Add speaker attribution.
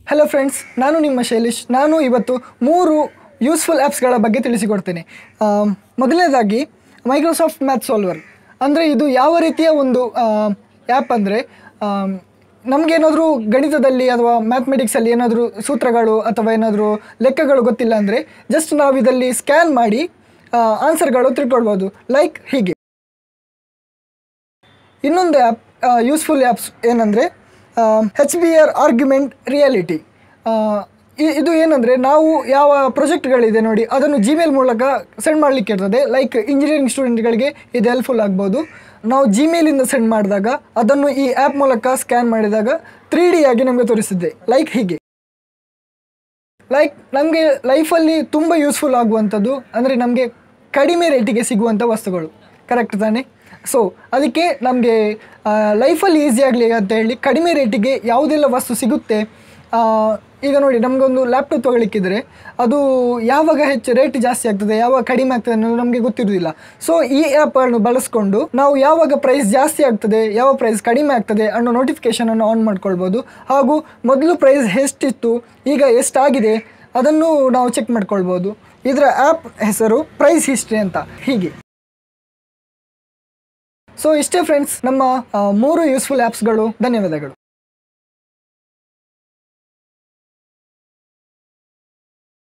Speaker 1: hello friends ನಾನು ನಿಮ್ಮ ಶೈಲೇಶ್ ನಾನು ಇವತ್ತು ಮೂರು ಯೂಸ್ಫುಲ್ ಆ್ಯಪ್ಸ್ಗಳ ಬಗ್ಗೆ ತಿಳಿಸಿಕೊಡ್ತೇನೆ ಆಮ್, ಮೊದಲನೇದಾಗಿ ಮೈಕ್ರೋಸಾಫ್ಟ್ ಮ್ಯಾಥ್ ಸಾಲ್ವರ್ ಅಂದರೆ ಇದು ಯಾವ ರೀತಿಯ ಒಂದು ಆ್ಯಪ್ ಅಂದರೆ ನಮಗೇನಾದರೂ ಗಣಿತದಲ್ಲಿ ಅಥವಾ ಮ್ಯಾಥಮೆಟಿಕ್ಸಲ್ಲಿ ಏನಾದರೂ ಸೂತ್ರಗಳು ಅಥವಾ ಏನಾದರೂ ಲೆಕ್ಕಗಳು ಗೊತ್ತಿಲ್ಲ ಅಂದರೆ ಜಸ್ಟ್ ನಾವು ಇದರಲ್ಲಿ ಸ್ಕ್ಯಾನ್ ಮಾಡಿ ಆನ್ಸರ್ಗಳು ತಿಳ್ಕೊಳ್ಬೋದು ಲೈಕ್ ಹೀಗೆ ಇನ್ನೊಂದು ಆ್ಯಪ್ ಯೂಸ್ಫುಲ್ ಆ್ಯಪ್ಸ್ ಏನಂದರೆ H B R augmented reality ಇದು ಏನಂದರೆ ನಾವು ಯಾವ ಪ್ರಾಜೆಕ್ಟ್ಗಳಿದೆ ನೋಡಿ ಅದನ್ನು ಜಿಮೇಲ್ ಮೂಲಕ ಸೆಂಡ್ ಮಾಡಲಿಕ್ಕೆ ಇರ್ತದೆ ಲೈಕ್ ಇಂಜಿನಿಯರಿಂಗ್ ಸ್ಟೂಡೆಂಟ್ಗಳಿಗೆ ಇದು ಹೆಲ್ಪ್ಫುಲ್ ಆಗ್ಬೋದು ನಾವು ಜಿಮೇಲಿಂದ ಸೆಂಡ್ ಮಾಡಿದಾಗ ಅದನ್ನು ಈ ಆ್ಯಪ್ ಮೂಲಕ ಸ್ಕ್ಯಾನ್ ಮಾಡಿದಾಗ ತ್ರೀ ಡಿ ಆಗಿ ನಮಗೆ ತೋರಿಸಿದೆ ಲೈಕ್ ಹೀಗೆ ಲೈಕ್ ನಮಗೆ ಲೈಫಲ್ಲಿ ತುಂಬ ಯೂಸ್ಫುಲ್ ಆಗುವಂಥದ್ದು ಅಂದರೆ ನಮಗೆ ಕಡಿಮೆ ರೇಟಿಗೆ ಸಿಗುವಂಥ ವಸ್ತುಗಳು ಕರೆಕ್ಟ್ ತಾನೇ ಸೊ ಅದಕ್ಕೆ ನಮಗೆ ಲೈಫಲ್ಲಿ ಈಸಿ ಆಗಲಿ ಅಂತ ಹೇಳಿ ಕಡಿಮೆ ರೇಟಿಗೆ ಯಾವುದೆಲ್ಲ ವಸ್ತು ಸಿಗುತ್ತೆ ಆ, ಈಗ ನೋಡಿ ನಮಗೊಂದು ಲ್ಯಾಪ್ಟಾಪ್ ತೊಗೊಳಿಕ್ಕಿದ್ರೆ ಅದು ಯಾವಾಗ ಹೆಚ್ಚು ರೇಟ್ ಜಾಸ್ತಿ ಆಗ್ತದೆ ಯಾವಾಗ ಕಡಿಮೆ ಆಗ್ತದೆ ಅನ್ನೋದು ನಮಗೆ ಗೊತ್ತಿರೋದಿಲ್ಲ ಸೊ ಈ ಆ್ಯಪನ್ನು ಬಳಸ್ಕೊಂಡು ನಾವು ಯಾವಾಗ ಪ್ರೈಸ್ ಜಾಸ್ತಿ ಆಗ್ತದೆ ಯಾವ ಪ್ರೈಸ್ ಕಡಿಮೆ ಆಗ್ತದೆ ಅನ್ನೋ ನೋಟಿಫಿಕೇಷನನ್ನು ಆನ್ ಮಾಡ್ಕೊಳ್ಬೋದು ಹಾಗೂ ಮೊದಲು ಪ್ರೈಸ್ ಎಷ್ಟಿತ್ತು ಈಗ ಎಷ್ಟಾಗಿದೆ ಅದನ್ನು ನಾವು ಚೆಕ್ ಮಾಡ್ಕೊಳ್ಬೋದು ಇದರ ಆ್ಯಪ್ ಹೆಸರು ಪ್ರೈಸ್ ಹಿಸ್ಟ್ರಿ ಅಂತ ಹೀಗೆ ಸೊ ಇಷ್ಟೇ ಫ್ರೆಂಡ್ಸ್ ನಮ್ಮ ಆ, ಮೂರು ಯೂಸ್ಫುಲ್ ಆ್ಯಪ್ಸ್ಗಳು ಧನ್ಯವಾದಗಳು